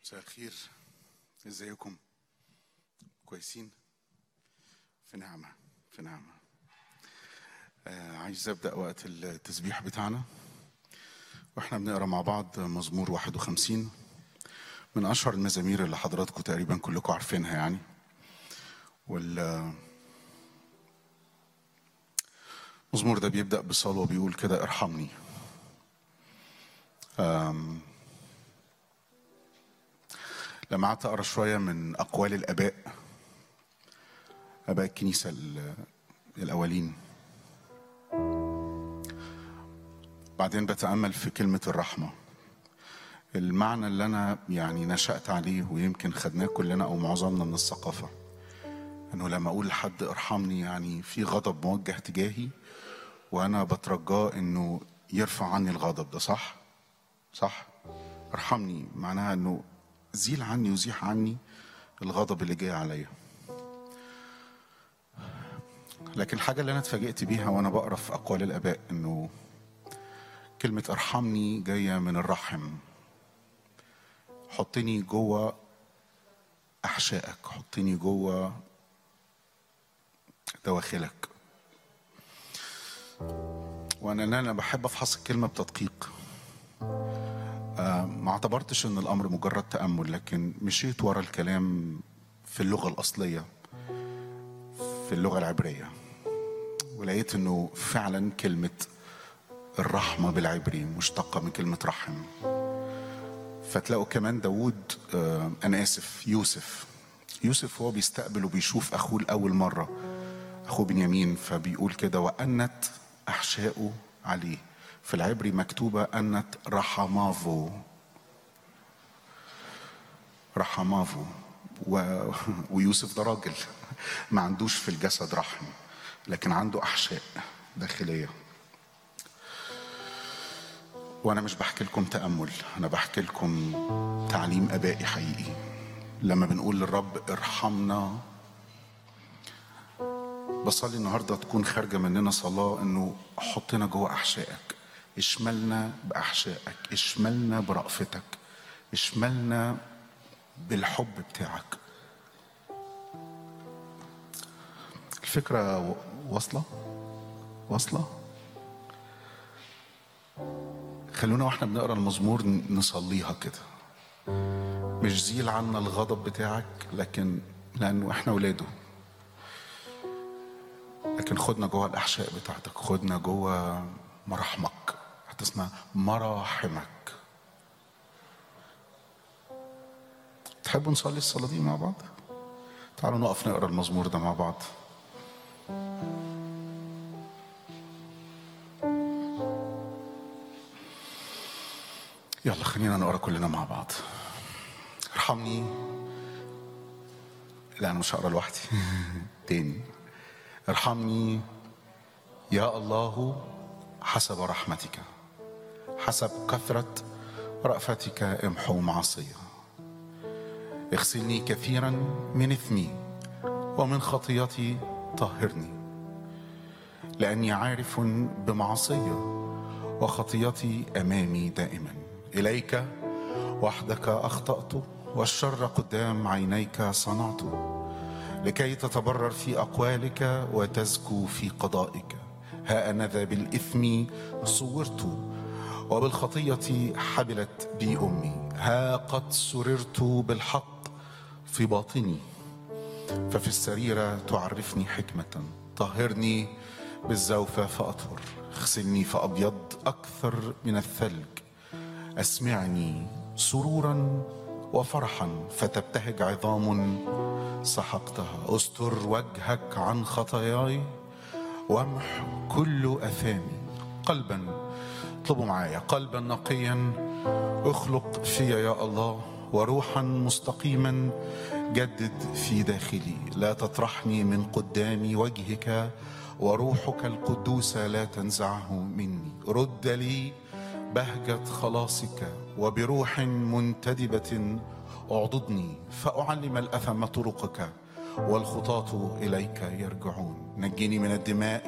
مساء الخير ازيكم كويسين في نعمة في نعمة آه عايز ابدا وقت التسبيح بتاعنا واحنا بنقرا مع بعض مزمور 51 من اشهر المزامير اللي حضراتكم تقريبا كلكم عارفينها يعني وال المزمور ده بيبدا بصلوه بيقول كده ارحمني آم لما قعدت اقرا شويه من اقوال الاباء اباء الكنيسه ال- الاولين بعدين بتامل في كلمه الرحمه المعنى اللي انا يعني نشات عليه ويمكن خدناه كلنا او معظمنا من الثقافه انه لما اقول لحد ارحمني يعني في غضب موجه تجاهي وانا بترجاه انه يرفع عني الغضب ده صح صح ارحمني معناها انه زيل عني وزيح عني الغضب اللي جاي عليا لكن الحاجة اللي أنا اتفاجئت بيها وأنا بقرا في أقوال الآباء إنه كلمة ارحمني جاية من الرحم حطني جوه أحشائك حطني جوه دواخلك وأنا أنا بحب أفحص الكلمة بتدقيق ما اعتبرتش ان الامر مجرد تامل لكن مشيت ورا الكلام في اللغه الاصليه في اللغه العبريه ولقيت انه فعلا كلمه الرحمه بالعبري مشتقه من كلمه رحم فتلاقوا كمان داوود آه، انا اسف يوسف يوسف هو بيستقبل وبيشوف اخوه لاول مره اخوه بنيامين فبيقول كده وانت احشاؤه عليه في العبري مكتوبه انت رحمافو رحمافو و... ويوسف ده راجل ما عندوش في الجسد رحم لكن عنده احشاء داخليه وانا مش بحكي لكم تامل انا بحكي لكم تعليم ابائي حقيقي لما بنقول للرب ارحمنا بصلي النهارده تكون خارجه مننا صلاه انه حطنا جوه احشائك اشملنا باحشائك اشملنا برأفتك اشملنا بالحب بتاعك الفكره و- واصله واصله خلونا واحنا بنقرا المزمور ن- نصليها كده مش زيل عنا الغضب بتاعك لكن لانه احنا ولاده لكن خدنا جوه الاحشاء بتاعتك خدنا جوه مراحمك حتى اسمها مراحمك تحبوا نصلي الصلاه دي مع بعض تعالوا نقف نقرا المزمور ده مع بعض يلا خلينا نقرا كلنا مع بعض ارحمني لا انا مش هقرا لوحدي تاني ارحمني يا الله حسب رحمتك حسب كثرة رأفتك امحو معصية اغسلني كثيرا من اثمي ومن خطيتي طهرني لأني عارف بمعصية وخطيتي أمامي دائما إليك وحدك أخطأت والشر قدام عينيك صنعت لكي تتبرر في أقوالك وتزكو في قضائك ها أنا ذا بالإثم صورت وبالخطية حبلت بي أمي ها قد سررت بالحق في باطني ففي السريرة تعرفني حكمة طهرني بالزوفة فأطهر اغسلني فأبيض أكثر من الثلج أسمعني سرورا وفرحا فتبتهج عظام سحقتها استر وجهك عن خطاياي وامح كل اثامي قلبا اطلبوا معايا قلبا نقيا اخلق في يا الله وروحا مستقيما جدد في داخلي لا تطرحني من قدام وجهك وروحك القدوس لا تنزعه مني رد لي بهجة خلاصك وبروح منتدبة اعضدني فأعلم الأثم طرقك والخطاة إليك يرجعون نجني من الدماء